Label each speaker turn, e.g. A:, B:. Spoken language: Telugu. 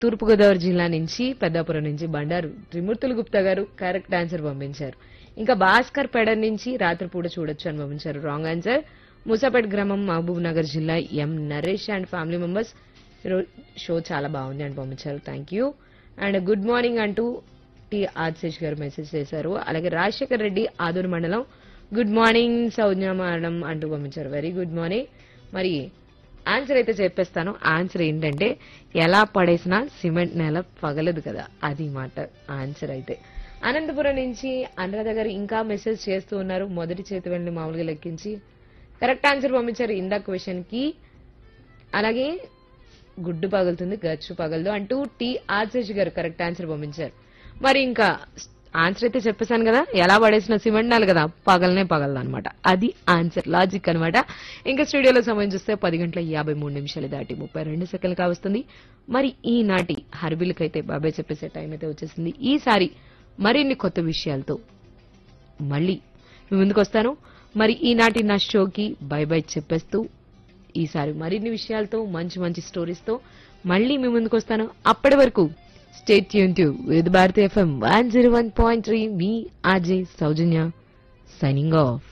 A: తూర్పుగోదావరి జిల్లా నుంచి పెద్దాపురం నుంచి బండారు త్రిమూర్తులు గుప్తా గారు కరెక్ట్ ఆన్సర్ పంపించారు ఇంకా భాస్కర్ పెడ నుంచి రాత్రిపూట చూడొచ్చు అని పంపించారు రాంగ్ ఆన్సర్ మూసాపేట్ గ్రామం మహబూబ్ నగర్ జిల్లా M Naresh and family members show చాలా బాగుంది అని పంపించారు thank you and good morning అంటూ టి ఆశిష్ గారు మెసేజ్ చేశారు అలాగే రాజశేఖర్ రెడ్డి ఆదూరు మండలం గుడ్ మార్నింగ్ సౌజ్ఞ మేడం అంటూ పంపించారు వెరీ గుడ్ మార్నింగ్ మరి ఆన్సర్ అయితే చెప్పేస్తాను ఆన్సర్ ఏంటంటే ఎలా పడేసినా సిమెంట్ నేల పగలదు కదా అది మాట ఆన్సర్ అయితే అనంతపురం నుంచి అనురాధ గారు ఇంకా మెసేజ్ చేస్తూ ఉన్నారు మొదటి చేతి వెళ్ళి మామూలుగా లెక్కించి కరెక్ట్ ఆన్సర్ పంపించారు ఇందాక క్వశ్చన్ కి అలాగే గుడ్డు పగులుతుంది గచ్చు పగలదు అంటూ టి ఆశిష్ గారు కరెక్ట్ ఆన్సర్ పంపించారు మరి ఇంకా ఆన్సర్ అయితే చెప్పేశాను కదా ఎలా పడేసిన సిమెంట్ నాలు కదా పగలనే పగలదు అనమాట అది ఆన్సర్ లాజిక్ అన్నమాట ఇంకా స్టూడియోలో సమయం చూస్తే పది గంటల యాభై మూడు నిమిషాలు దాటి ముప్పై రెండు సెకండ్లు కావస్తుంది మరి ఈనాటి హర్బిల్కైతే బాబాయ్ చెప్పేసే టైం అయితే వచ్చేసింది ఈసారి మరిన్ని కొత్త విషయాలతో మళ్ళీ మీ ముందుకు వస్తాను మరి ఈనాటి నా షోకి బై బై చెప్పేస్తూ ఈసారి మరిన్ని విషయాలతో మంచి మంచి స్టోరీస్ తో మళ్ళీ మీ ముందుకు వస్తాను అప్పటి వరకు స్టేట్ ట్యూన్ ట్యూ with Bharathi F M one zero one point three మీ ఆజే సౌజన్య సైనింగ్ ఆఫ్